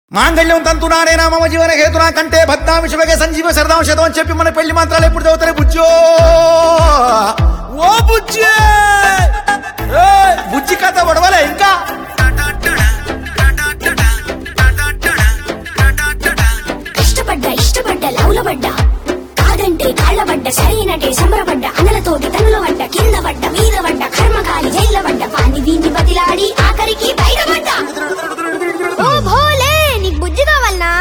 మాంగళ్యం తంతునానేనా మమ జీవన హేతునా కంటే భద్రామి శివగే సంజీవ శరదాం శతం అని చెప్పి మన పెళ్లి మంత్రాలు ఎప్పుడు చదువుతాయి బుజ్జో ఓ బుజ్జి ఏయ్, బుజ్జి కథ పడవలే ఇంకా కష్టపడ్డా ఇష్టపడ్డా లౌలబడ్డా కాదంటే కాళ్ళబడ్డ సరైనటే సంబరపడ్డ అనలతోటి తనుల పడ్డ కింద పడ్డ మీద పడ్డ కర్మకాలి జైల పడ్డ వాణ్ణి వీణ్ణి బతిలాడి ఆఖరికి బయటపడ్డా ఓ భోలే నీకు బుద్ధి కావాలనా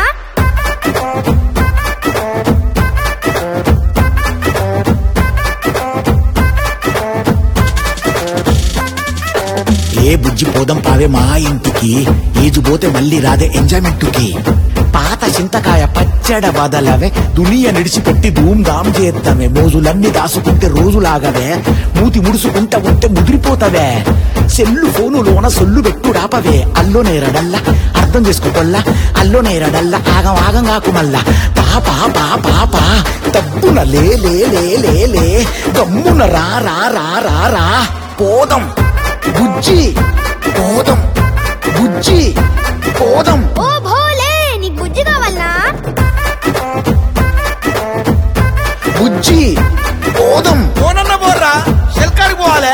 ఏ బుజ్జి పోదాం పావే మా ఇంటికి ఏజు పోతే మళ్ళీ రాదే ఎంజాయ్మెంట్కి పాత చింతకాయ పచ్చడ బదలవే దునియ నిడిచిపెట్టి ధూమ్ ధామ్ చేస్తావే మోజులన్నీ దాసుకుంటే రోజులాగవే మూతి ముడుసుకుంటా ఉంటే ముదిరిపోతావే సెల్లు ఫోనులోన సొల్లు పెట్టు రాపవే అల్లో నేరడల్లా అర్థం చేసుకోకొల్లా అల్లో నేరడల్లా ఆగం ఆగం కాకు మల్లా పాపా పా పాపా తప్పున లే లే లే లే లే గమ్మున రా రా రా రా రా పోదం బుజ్జి పోదం బుజ్జి పోదం ఓ భోలే నీకు బుద్ధి కావాలనా బుజ్జి పోదం పోనన్న పోర్రా షెల్కాడికి పోవాలి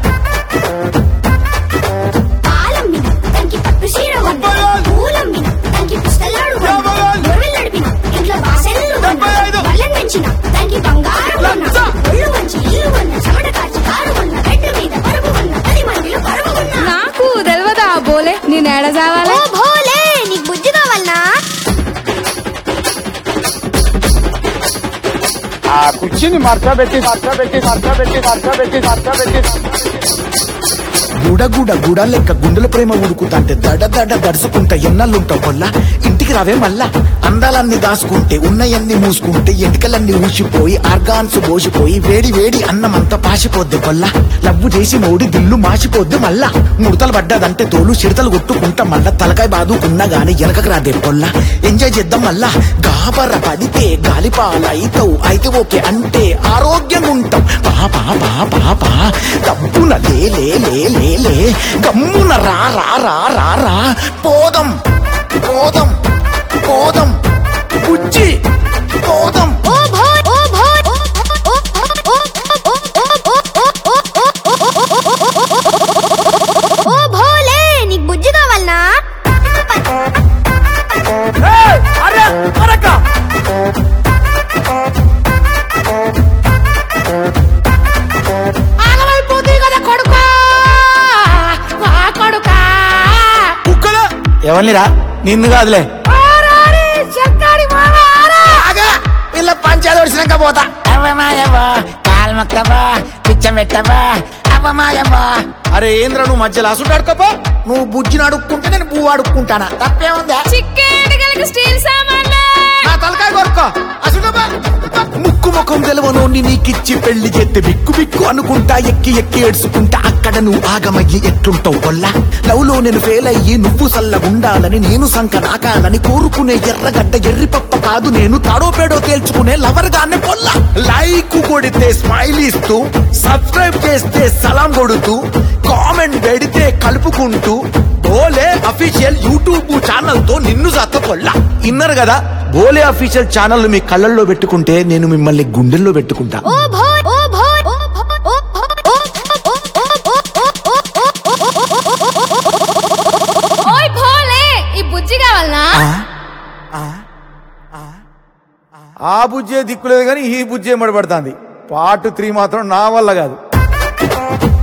పాలమ్మిన దానికి పట్టు చీర కొన్న పూలమ్మిన దానికి పుస్తలాడు కొన్న గొర్రెలడిపిన ఇంట్లో బాసెల్లు కొన్న బల్లెం పెంచిన దానికి బంగారం కొన్న ఒళ్ళు వంచి ఇల్లు కొన్న చెమట కాచి కారు కొన్న రెడ్డు మీద పరుగు కొన్న పది మందిలో పరుగు కొన్న నాకు తెలియదా బోలే నేను ఏడ ఓ చావాలి భోలే నీకు బుద్ధి కావాలనా ఆ కుర్చీని మర్చబెట్టి మర్చబెట్టి మర్చబెట్టి మర్చబెట్టి మర్చబెట్టి గుడ గుడ గుడ లెక్క గుండెల ప్రేమ ఉడుకుతాంటే దడ దడ దడుచుకుంటా ఎన్నల్లుంటావు కొల్లా ఇంటికి రావే మళ్ళా అందాలన్నీ దాచుకుంటే ఉన్నయన్ని మూసుకుంటే ఎంటికలన్నీ ఊసిపోయి ఆర్గాన్స్ పోసిపోయి వేడి వేడి అన్నమంతా పాసిపోద్ది కొల్లా లవ్వు చేసి నోడి దిల్లు మాసిపోద్ది మళ్ళా ముడతలు పడ్డదంటే తోలు చిడతలు కొట్టుకుంటా మళ్ళా తలకాయ బాదుకున్నా గాని వెనకకు రాదే పొల్లా ఎంజాయ్ చేద్దాం మళ్ళా గాబర పడితే గాలిపాలైతావు అయితే ఓకే అంటే ఆరోగ్యంగా ఉంటాం పాపా పాపా పా డబ్బున లే లే లే లే లే గమ్మున రా రా రా రా రా పోదం పోదం పోదం బుజ్జి పోదం ఓ భో ఓ భో ఓ ఓ ఓ భోలే నీకు బుద్ధి కావాలనా ఏయ్, అరే అరక కుక్కలు ఎవరినిరా నిన్ను కాదులే ఆగా వీళ్ళ పంచాయతీ వచ్చినాక పోతా అరే ఏంద్ర నువ్వు మధ్యలో అసుడు అడుకోపో నువ్వు బుజ్జిని అడుక్కుంటే నేను పువ్వు అడుక్కుంటానా తప్పేముందా చికెన్ స్టీల్ సామాన్లు నా తలకాయ కొరుక్కో అసుడు ముక్కు ముఖం తెలవనోని నీకిచ్చి పెళ్లి చేస్తే బిక్కు బిక్కు అనుకుంటా ఎక్కి ఎక్కి ఏడ్చుకుంటా అక్కడ నువ్వు ఆగమయ్యి ఎట్లుంటావు కొల్లా లవ్ లో నేను ఫెయిల్ అయ్యి నువ్వు సల్లగుండాలని నేను సంక నాకాలని కోరుకునే ఎర్రగడ్డ ఎర్రి పప్ప కాదు నేను తాడో పేడో తేల్చుకునే లవర్ గానే పొల్లా లైక్ కొడితే స్మైల్ ఇస్తూ సబ్స్క్రైబ్ చేస్తే సలాం కొడుతూ కామెంట్ పెడితే కలుపుకుంటూ బోలే అఫీషియల్ యూట్యూబ్ ఛానల్ తో నిన్ను సత్తకొల్లా ఇన్నారు కదా బోలే అఫీషియల్ ఛానల్ మీ కళ్ళల్లో పెట్టుకుంటే నేను మిమ్మల్ని గుండెల్లో పెట్టుకుంటా ఓ భో ఓ భో ఓ భో ఓ భో ఓయ్ భోలే ఈ బుజ్జి కావాలనా ఆ బుజ్జే దిక్కులేదు కానీ ఈ బుజ్జే మడబడుతుంది పార్ట్ త్రీ మాత్రం నా వల్ల కాదు